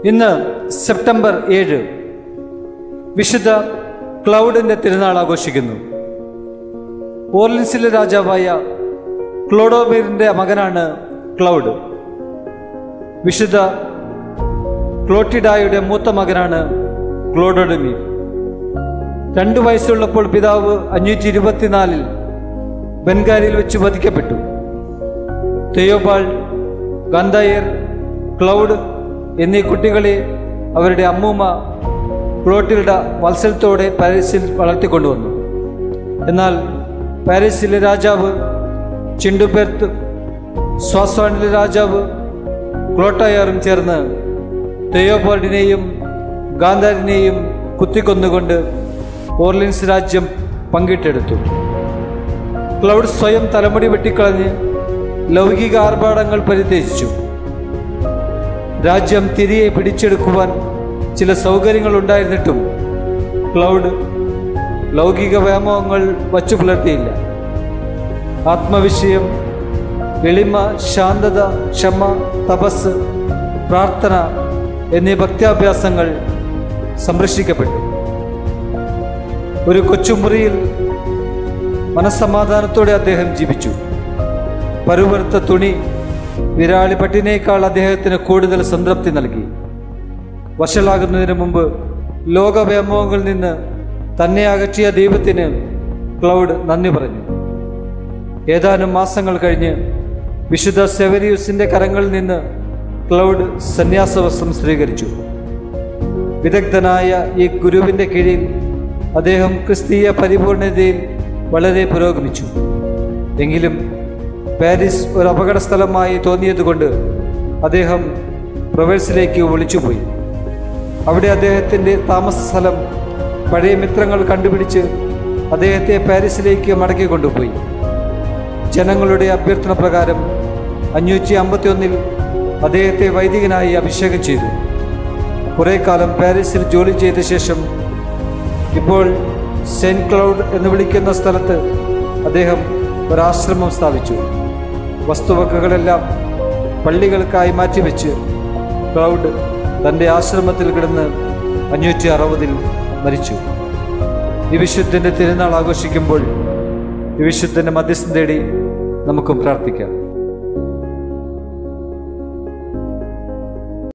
ഇന്ന് സെപ്റ്റംബർ ഏഴ് വിശുദ്ധ ക്ലൗഡിൻ്റെ തിരുനാൾ ആഘോഷിക്കുന്നു ഓർലിൻസിലെ രാജാവായ ക്ലോഡോബീറിൻ്റെ മകനാണ് ക്ലൗഡ് വിശുദ്ധ ക്ലോട്ടിഡായുടെ മൂത്ത മകനാണ് ക്ലോഡോഡമീർ രണ്ടു വയസ്സുള്ളപ്പോൾ പിതാവ് അഞ്ഞൂറ്റി ഇരുപത്തിനാലിൽ ബംഗാലിൽ വെച്ച് വധിക്കപ്പെട്ടു തെയോബാൾ ഗന്ധായർ ക്ലൗഡ് എന്നീ കുട്ടികളെ അവരുടെ അമ്മൂമ്മ ക്ലോട്ടിൽഡ വത്സരത്തോടെ പാരീസിൽ വളർത്തിക്കൊണ്ടുവന്നു എന്നാൽ പാരീസിലെ രാജാവ് ചിണ്ടുബെർത്ത് സ്വാസ്വാനിലെ രാജാവ് ക്ലോട്ടയറും ചേർന്ന് തെയോബോർഡിനെയും ഗാന്ധാരിനെയും കുത്തിക്കൊന്നുകൊണ്ട് ഓർലിൻസ് രാജ്യം പങ്കിട്ടെടുത്തു ക്ലൗഡ് സ്വയം തലമുടി വെട്ടിക്കളഞ്ഞ് ലൗകിക ആർഭാടങ്ങൾ പരിത്യജിച്ചു രാജ്യം തിരികെ പിടിച്ചെടുക്കുവാൻ ചില സൗകര്യങ്ങൾ ഉണ്ടായിരുന്നിട്ടും ക്ലൗഡ് ലൗകിക വ്യാമോഹങ്ങൾ വച്ചു പുലർത്തിയില്ല ആത്മവിഷയം എളിമ ശാന്തത ക്ഷമ തപസ് പ്രാർത്ഥന എന്നീ ഭക്ത്യാഭ്യാസങ്ങൾ സംരക്ഷിക്കപ്പെട്ടു ഒരു കൊച്ചുമുറിയിൽ മനസ്സമാധാനത്തോടെ അദ്ദേഹം ജീവിച്ചു പരുവറുത്ത തുണി വിരാളി പട്ടിനേക്കാൾ അദ്ദേഹത്തിന് കൂടുതൽ സംതൃപ്തി നൽകി വഷളാകുന്നതിന് മുമ്പ് ലോകവ്യാമോഹങ്ങളിൽ നിന്ന് തന്നെ അകറ്റിയ ദൈവത്തിന് ക്ലൗഡ് നന്ദി പറഞ്ഞു ഏതാനും മാസങ്ങൾ കഴിഞ്ഞ് വിശുദ്ധ സെവരിയൂസിന്റെ കരങ്ങളിൽ നിന്ന് ക്ലൗഡ് സന്യാസവസ്ത്രം സ്വീകരിച്ചു വിദഗ്ധനായ ഈ ഗുരുവിൻ്റെ കീഴിൽ അദ്ദേഹം ക്രിസ്തീയ പരിപൂർണതയിൽ വളരെ പുരോഗമിച്ചു എങ്കിലും പാരീസ് ഒരു അപകട സ്ഥലമായി തോന്നിയതുകൊണ്ട് അദ്ദേഹം പ്രൊവേഴ്സിലേക്ക് ഒളിച്ചുപോയി അവിടെ അദ്ദേഹത്തിൻ്റെ താമസ സ്ഥലം പഴയ മിത്രങ്ങൾ കണ്ടുപിടിച്ച് അദ്ദേഹത്തെ പാരീസിലേക്ക് മടക്കി കൊണ്ടുപോയി ജനങ്ങളുടെ അഭ്യർത്ഥന പ്രകാരം അഞ്ഞൂറ്റി അമ്പത്തി ഒന്നിൽ അദ്ദേഹത്തെ വൈദികനായി അഭിഷേകം ചെയ്തു കുറേ കാലം പാരീസിൽ ജോലി ചെയ്ത ശേഷം ഇപ്പോൾ സെൻറ്റ് ക്ലൗഡ് എന്ന് വിളിക്കുന്ന സ്ഥലത്ത് അദ്ദേഹം ഒരാശ്രമം സ്ഥാപിച്ചു വസ്തുവകകളെല്ലാം പള്ളികൾക്കായി മാറ്റിവെച്ച് ക്ലൗഡ് തൻ്റെ ആശ്രമത്തിൽ കിടന്ന് അഞ്ഞൂറ്റി അറുപതിൽ മരിച്ചു ഈ വിശുദ്ധൻ്റെ തിരുനാൾ ആഘോഷിക്കുമ്പോൾ ഈ വിശുദ്ധൻ്റെ മധ്യസ്ഥം തേടി നമുക്കും പ്രാർത്ഥിക്കാം